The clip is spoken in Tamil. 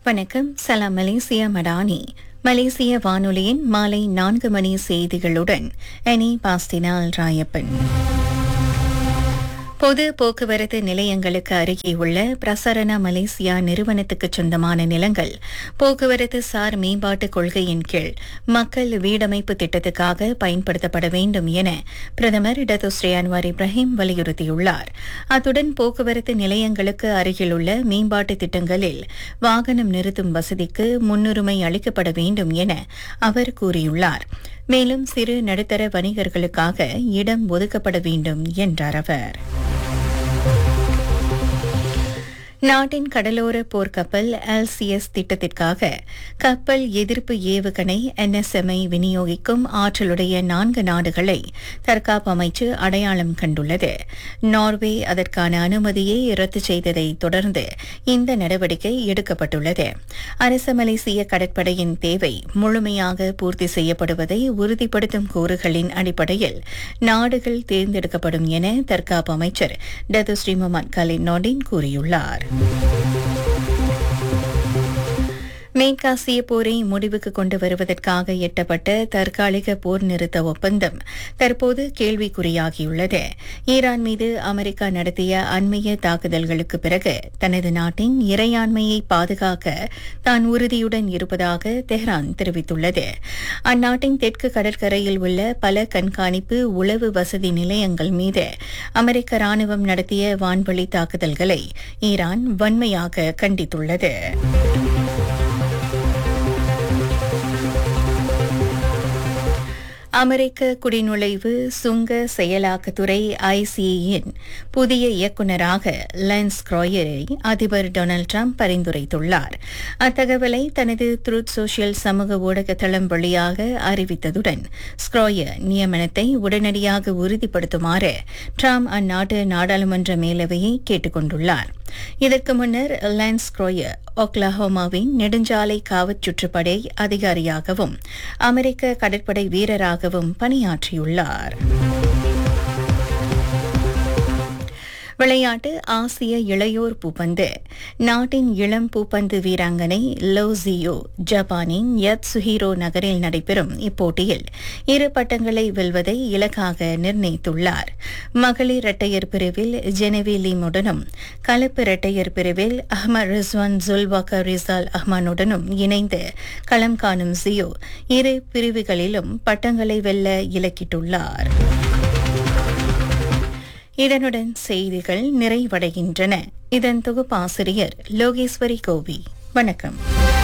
வணக்கம் சலாம் மலேசியா மடானி மலேசிய வானொலியின் மாலை நான்கு மணி செய்திகளுடன் எனி பாஸ்டினால் ராயப்பன் பொது போக்குவரத்து நிலையங்களுக்கு அருகே உள்ள பிரசரண மலேசியா நிறுவனத்துக்கு சொந்தமான நிலங்கள் போக்குவரத்து சார் மேம்பாட்டுக் கொள்கையின் கீழ் மக்கள் வீடமைப்பு திட்டத்துக்காக பயன்படுத்தப்பட வேண்டும் என பிரதமர் டத்துஸ்ரீ அன்வார் இப்ராஹிம் வலியுறுத்தியுள்ளார் அத்துடன் போக்குவரத்து நிலையங்களுக்கு அருகிலுள்ள மேம்பாட்டு திட்டங்களில் வாகனம் நிறுத்தும் வசதிக்கு முன்னுரிமை அளிக்கப்பட வேண்டும் என அவர் கூறியுள்ளார் மேலும் சிறு நடுத்தர வணிகர்களுக்காக இடம் ஒதுக்கப்பட வேண்டும் என்றார் அவர் நாட்டின் கடலோர போர்க்கப்பல் எல்சிஎஸ் திட்டத்திற்காக கப்பல் எதிர்ப்பு ஏவுகணை என்எஸ்எம்ஐ விநியோகிக்கும் ஆற்றலுடைய நான்கு நாடுகளை தற்காப்பு அமைச்சு அடையாளம் கண்டுள்ளது நார்வே அதற்கான அனுமதியை ரத்து செய்ததை தொடர்ந்து இந்த நடவடிக்கை எடுக்கப்பட்டுள்ளது அரச மலேசிய கடற்படையின் தேவை முழுமையாக பூர்த்தி செய்யப்படுவதை உறுதிப்படுத்தும் கூறுகளின் அடிப்படையில் நாடுகள் தேர்ந்தெடுக்கப்படும் என தற்காப்பு அமைச்சர் டத்துஸ்ரீ முகமது கலின் நோடின் கூறியுள்ளார் மேற்காசிய போரை முடிவுக்கு கொண்டு வருவதற்காக எட்டப்பட்ட தற்காலிக போர் நிறுத்த ஒப்பந்தம் தற்போது கேள்விக்குறியாகியுள்ளது ஈரான் மீது அமெரிக்கா நடத்திய அண்மைய தாக்குதல்களுக்கு பிறகு தனது நாட்டின் இறையாண்மையை பாதுகாக்க தான் உறுதியுடன் இருப்பதாக தெஹ்ரான் தெரிவித்துள்ளது அந்நாட்டின் தெற்கு கடற்கரையில் உள்ள பல கண்காணிப்பு உளவு வசதி நிலையங்கள் மீது அமெரிக்க ராணுவம் நடத்திய வான்வழி தாக்குதல்களை ஈரான் வன்மையாக கண்டித்துள்ளது அமெரிக்க குடிநுழைவு சுங்க செயலாக்கத்துறை ஐசியின் புதிய இயக்குநராக லென்ஸ் கிராயரை அதிபர் டொனால்டு டிரம்ப் பரிந்துரைத்துள்ளார் அத்தகவலை தனது த்ரூத் சோஷியல் சமூக ஊடக தளம் வழியாக அறிவித்ததுடன் ஸ்க்ராயர் நியமனத்தை உடனடியாக உறுதிப்படுத்துமாறு டிரம்ப் அந்நாட்டு நாடாளுமன்ற மேலவையை கேட்டுக் கொண்டுள்ளார் இதற்கு முன்னர் லான்ஸ் குரோயர் ஒக்லஹோமாவின் நெடுஞ்சாலை காவற் சுற்றுப்படை அதிகாரியாகவும் அமெரிக்க கடற்படை வீரராகவும் பணியாற்றியுள்ளார் விளையாட்டு ஆசிய இளையோர் பூப்பந்து நாட்டின் இளம் பூப்பந்து வீராங்கனை லோசியோ ஜப்பானின் யத் சுஹீரோ நகரில் நடைபெறும் இப்போட்டியில் இரு பட்டங்களை வெல்வதை இலக்காக நிர்ணயித்துள்ளார் மகளிர் இரட்டையர் பிரிவில் ஜெனவி லீமுடனும் கலப்பு இரட்டையர் பிரிவில் அஹ்மத் ரிஸ்வான் ஜுல்வாக்கர் ரிசால் அஹ்மானுடனும் இணைந்து களம் காணும் ஜியோ இரு பிரிவுகளிலும் பட்டங்களை வெல்ல இலக்கிட்டுள்ளார் இதனுடன் செய்திகள் நிறைவடைகின்றன இதன் தொகுப்பாசிரியர் லோகேஸ்வரி கோவி வணக்கம்